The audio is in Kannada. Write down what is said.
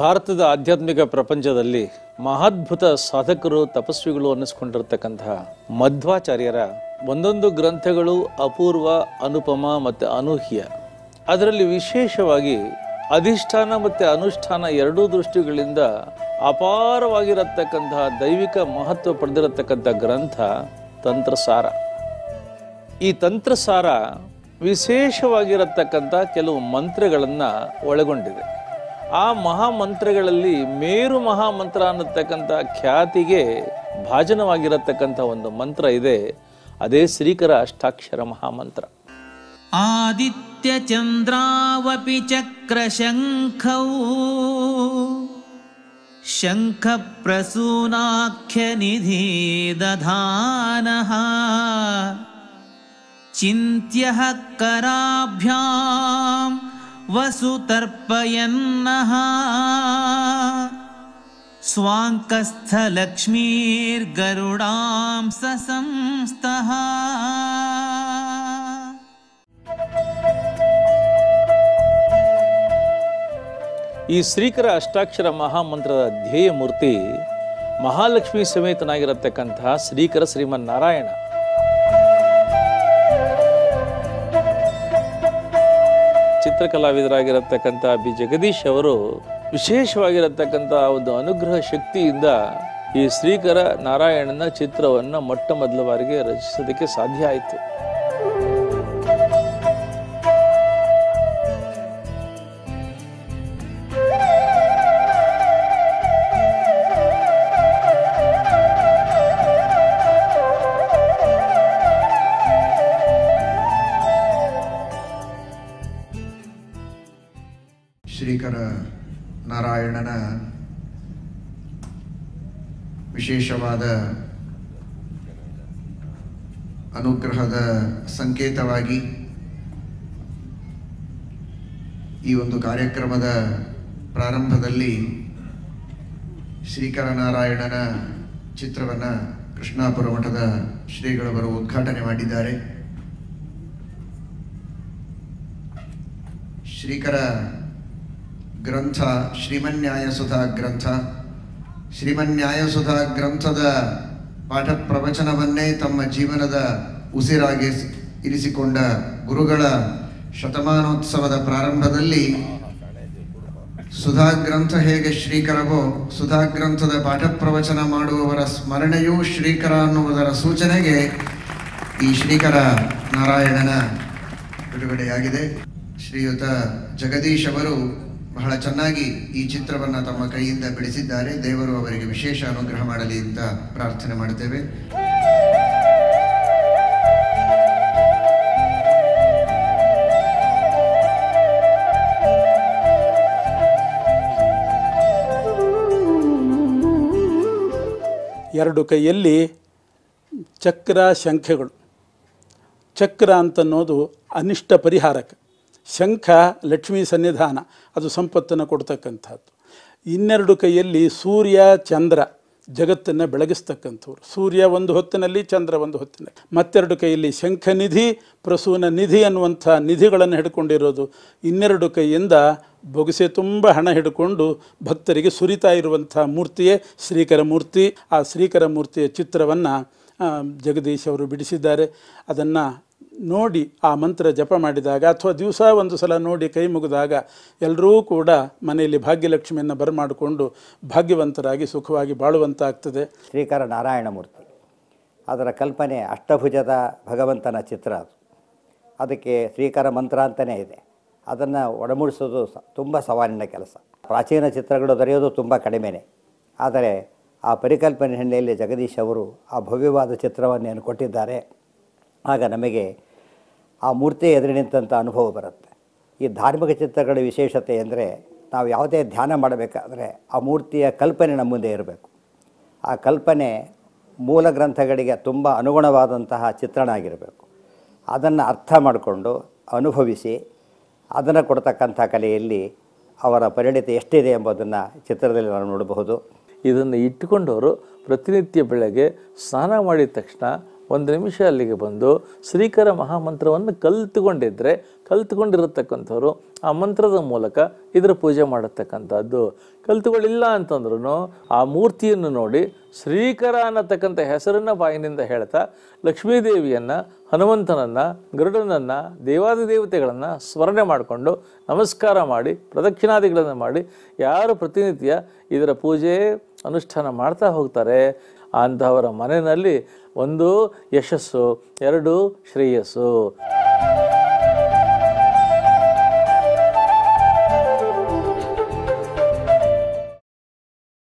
ಭಾರತದ ಆಧ್ಯಾತ್ಮಿಕ ಪ್ರಪಂಚದಲ್ಲಿ ಮಹಾದ್ಭುತ ಸಾಧಕರು ತಪಸ್ವಿಗಳು ಅನ್ನಿಸ್ಕೊಂಡಿರ್ತಕ್ಕಂತಹ ಮಧ್ವಾಚಾರ್ಯರ ಒಂದೊಂದು ಗ್ರಂಥಗಳು ಅಪೂರ್ವ ಅನುಪಮ ಮತ್ತು ಅನೂಹ್ಯ ಅದರಲ್ಲಿ ವಿಶೇಷವಾಗಿ ಅಧಿಷ್ಠಾನ ಮತ್ತು ಅನುಷ್ಠಾನ ಎರಡೂ ದೃಷ್ಟಿಗಳಿಂದ ಅಪಾರವಾಗಿರತಕ್ಕಂತಹ ದೈವಿಕ ಮಹತ್ವ ಪಡೆದಿರತಕ್ಕಂಥ ಗ್ರಂಥ ತಂತ್ರಸಾರ ಈ ತಂತ್ರಸಾರ ವಿಶೇಷವಾಗಿರತಕ್ಕಂಥ ಕೆಲವು ಮಂತ್ರಗಳನ್ನು ಒಳಗೊಂಡಿದೆ ಆ ಮಹಾಮಂತ್ರಗಳಲ್ಲಿ ಮೇರು ಮಹಾಮಂತ್ರ ಅನ್ನತಕ್ಕಂಥ ಖ್ಯಾತಿಗೆ ಭಾಜನವಾಗಿರತಕ್ಕಂಥ ಒಂದು ಮಂತ್ರ ಇದೆ ಅದೇ ಶ್ರೀಕರ ಅಷ್ಟಾಕ್ಷರ ಮಹಾಮಂತ್ರ आदित्यचन्द्रावपि चक्रशङ्खौ शङ्खप्रसूनाख्यनिधि दधानः चिन्त्यः कराभ्यां वसुतर्पयन्नः स्वाङ्कस्थलक्ष्मीर्गरुडां ससंस्तः ಈ ಶ್ರೀಕರ ಅಷ್ಟಾಕ್ಷರ ಮಹಾಮಂತ್ರದ ಧ್ಯೇಯ ಮೂರ್ತಿ ಮಹಾಲಕ್ಷ್ಮಿ ಸಮೇತನಾಗಿರತಕ್ಕಂತಹ ಶ್ರೀಕರ ಶ್ರೀಮನ್ನಾರಾಯಣ ಚಿತ್ರಕಲಾವಿದರಾಗಿರತಕ್ಕಂಥ ಬಿ ಜಗದೀಶ್ ಅವರು ವಿಶೇಷವಾಗಿರತಕ್ಕಂಥ ಒಂದು ಅನುಗ್ರಹ ಶಕ್ತಿಯಿಂದ ಈ ಶ್ರೀಕರ ನಾರಾಯಣನ ಚಿತ್ರವನ್ನು ಮೊಟ್ಟ ಮೊದಲ ಬಾರಿಗೆ ರಚಿಸೋದಕ್ಕೆ ಸಾಧ್ಯ ಆಯಿತು ಶ್ರೀಕರ ನಾರಾಯಣನ ವಿಶೇಷವಾದ ಅನುಗ್ರಹದ ಸಂಕೇತವಾಗಿ ಈ ಒಂದು ಕಾರ್ಯಕ್ರಮದ ಪ್ರಾರಂಭದಲ್ಲಿ ಶ್ರೀಕರ ನಾರಾಯಣನ ಚಿತ್ರವನ್ನು ಕೃಷ್ಣಾಪುರ ಮಠದ ಶ್ರೀಗಳವರು ಉದ್ಘಾಟನೆ ಮಾಡಿದ್ದಾರೆ ಶ್ರೀಕರ ಗ್ರಂಥ ಶ್ರೀಮನ್ಯಾಯಸುಧಾ ಗ್ರಂಥ ಶ್ರೀಮನ್ಯಾಯಸುಧಾ ಗ್ರಂಥದ ಪಾಠ ಪ್ರವಚನವನ್ನೇ ತಮ್ಮ ಜೀವನದ ಉಸಿರಾಗಿ ಇರಿಸಿಕೊಂಡ ಗುರುಗಳ ಶತಮಾನೋತ್ಸವದ ಪ್ರಾರಂಭದಲ್ಲಿ ಸುಧಾ ಗ್ರಂಥ ಹೇಗೆ ಶ್ರೀಕರವೋ ಸುಧಾ ಗ್ರಂಥದ ಪಾಠ ಪ್ರವಚನ ಮಾಡುವವರ ಸ್ಮರಣೆಯೂ ಶ್ರೀಕರ ಅನ್ನುವುದರ ಸೂಚನೆಗೆ ಈ ಶ್ರೀಕರ ನಾರಾಯಣನ ಬಿಡುಗಡೆಯಾಗಿದೆ ಶ್ರೀಯುತ ಜಗದೀಶ್ ಅವರು ಬಹಳ ಚೆನ್ನಾಗಿ ಈ ಚಿತ್ರವನ್ನು ತಮ್ಮ ಕೈಯಿಂದ ಬಿಡಿಸಿದ್ದಾರೆ ದೇವರು ಅವರಿಗೆ ವಿಶೇಷ ಅನುಗ್ರಹ ಮಾಡಲಿ ಅಂತ ಪ್ರಾರ್ಥನೆ ಮಾಡುತ್ತೇವೆ ಎರಡು ಕೈಯಲ್ಲಿ ಚಕ್ರ ಶಂಖಗಳು ಚಕ್ರ ಅಂತನ್ನೋದು ಅನಿಷ್ಟ ಪರಿಹಾರಕ ಶಂಖ ಲಕ್ಷ್ಮೀ ಸನ್ನಿಧಾನ ಅದು ಸಂಪತ್ತನ್ನು ಕೊಡ್ತಕ್ಕಂಥದ್ದು ಇನ್ನೆರಡು ಕೈಯಲ್ಲಿ ಸೂರ್ಯ ಚಂದ್ರ ಜಗತ್ತನ್ನು ಬೆಳಗಿಸ್ತಕ್ಕಂಥವ್ರು ಸೂರ್ಯ ಒಂದು ಹೊತ್ತಿನಲ್ಲಿ ಚಂದ್ರ ಒಂದು ಹೊತ್ತಿನಲ್ಲಿ ಮತ್ತೆರಡು ಕೈಯಲ್ಲಿ ಶಂಖನಿಧಿ ಪ್ರಸೂನ ನಿಧಿ ಅನ್ನುವಂಥ ನಿಧಿಗಳನ್ನು ಹಿಡ್ಕೊಂಡಿರೋದು ಇನ್ನೆರಡು ಕೈಯಿಂದ ಬೊಗಸೆ ತುಂಬ ಹಣ ಹಿಡ್ಕೊಂಡು ಭಕ್ತರಿಗೆ ಸುರಿತಾ ಇರುವಂಥ ಮೂರ್ತಿಯೇ ಶ್ರೀಕರ ಮೂರ್ತಿ ಆ ಶ್ರೀಕರ ಮೂರ್ತಿಯ ಚಿತ್ರವನ್ನು ಜಗದೀಶ್ ಅವರು ಬಿಡಿಸಿದ್ದಾರೆ ಅದನ್ನು ನೋಡಿ ಆ ಮಂತ್ರ ಜಪ ಮಾಡಿದಾಗ ಅಥವಾ ದಿವಸ ಒಂದು ಸಲ ನೋಡಿ ಕೈ ಮುಗಿದಾಗ ಎಲ್ಲರೂ ಕೂಡ ಮನೆಯಲ್ಲಿ ಭಾಗ್ಯಲಕ್ಷ್ಮಿಯನ್ನು ಬರಮಾಡಿಕೊಂಡು ಭಾಗ್ಯವಂತರಾಗಿ ಸುಖವಾಗಿ ಬಾಳುವಂತಾಗ್ತದೆ ಶ್ರೀಕರ ನಾರಾಯಣಮೂರ್ತಿ ಅದರ ಕಲ್ಪನೆ ಅಷ್ಟಭುಜದ ಭಗವಂತನ ಚಿತ್ರ ಅದು ಅದಕ್ಕೆ ಶ್ರೀಕರ ಮಂತ್ರ ಅಂತಲೇ ಇದೆ ಅದನ್ನು ಒಡಮೂಡಿಸೋದು ಸ ತುಂಬ ಸವಾಲಿನ ಕೆಲಸ ಪ್ರಾಚೀನ ಚಿತ್ರಗಳು ದೊರೆಯೋದು ತುಂಬ ಕಡಿಮೆನೇ ಆದರೆ ಆ ಪರಿಕಲ್ಪನೆ ಹಿನ್ನೆಲೆಯಲ್ಲಿ ಜಗದೀಶ್ ಅವರು ಆ ಭವ್ಯವಾದ ಚಿತ್ರವನ್ನೇನು ಕೊಟ್ಟಿದ್ದಾರೆ ಆಗ ನಮಗೆ ಆ ಮೂರ್ತಿ ಎದುರು ನಿಂತಂಥ ಅನುಭವ ಬರುತ್ತೆ ಈ ಧಾರ್ಮಿಕ ಚಿತ್ರಗಳ ವಿಶೇಷತೆ ಅಂದರೆ ನಾವು ಯಾವುದೇ ಧ್ಯಾನ ಮಾಡಬೇಕಾದ್ರೆ ಆ ಮೂರ್ತಿಯ ಕಲ್ಪನೆ ನಮ್ಮ ಮುಂದೆ ಇರಬೇಕು ಆ ಕಲ್ಪನೆ ಮೂಲ ಗ್ರಂಥಗಳಿಗೆ ತುಂಬ ಅನುಗುಣವಾದಂತಹ ಚಿತ್ರಣ ಆಗಿರಬೇಕು ಅದನ್ನು ಅರ್ಥ ಮಾಡಿಕೊಂಡು ಅನುಭವಿಸಿ ಅದನ್ನು ಕೊಡ್ತಕ್ಕಂಥ ಕಲೆಯಲ್ಲಿ ಅವರ ಪರಿಣಿತಿ ಎಷ್ಟಿದೆ ಎಂಬುದನ್ನು ಚಿತ್ರದಲ್ಲಿ ನಾವು ನೋಡಬಹುದು ಇದನ್ನು ಇಟ್ಟುಕೊಂಡವರು ಪ್ರತಿನಿತ್ಯ ಬೆಳಗ್ಗೆ ಸ್ನಾನ ಮಾಡಿದ ತಕ್ಷಣ ಒಂದು ನಿಮಿಷ ಅಲ್ಲಿಗೆ ಬಂದು ಶ್ರೀಕರ ಮಹಾಮಂತ್ರವನ್ನು ಕಲ್ತುಕೊಂಡಿದ್ರೆ ಕಲ್ತುಕೊಂಡಿರತಕ್ಕಂಥವ್ರು ಆ ಮಂತ್ರದ ಮೂಲಕ ಇದರ ಪೂಜೆ ಮಾಡತಕ್ಕಂಥದ್ದು ಕಲ್ತುಗಳಿಲ್ಲ ಅಂತಂದ್ರೂ ಆ ಮೂರ್ತಿಯನ್ನು ನೋಡಿ ಶ್ರೀಕರ ಅನ್ನತಕ್ಕಂಥ ಹೆಸರನ್ನು ಬಾಯಿನಿಂದ ಹೇಳ್ತಾ ಲಕ್ಷ್ಮೀದೇವಿಯನ್ನು ಹನುಮಂತನನ್ನು ಗರುಡನನ್ನು ದೇವಾದಿ ದೇವತೆಗಳನ್ನು ಸ್ಮರಣೆ ಮಾಡಿಕೊಂಡು ನಮಸ್ಕಾರ ಮಾಡಿ ಪ್ರದಕ್ಷಿಣಾದಿಗಳನ್ನು ಮಾಡಿ ಯಾರು ಪ್ರತಿನಿತ್ಯ ಇದರ ಪೂಜೆ ಅನುಷ್ಠಾನ ಮಾಡ್ತಾ ಹೋಗ್ತಾರೆ ಅಂತಹವರ ಮನೆಯಲ್ಲಿ ಒಂದು ಯಶಸ್ಸು ಎರಡು ಶ್ರೇಯಸ್ಸು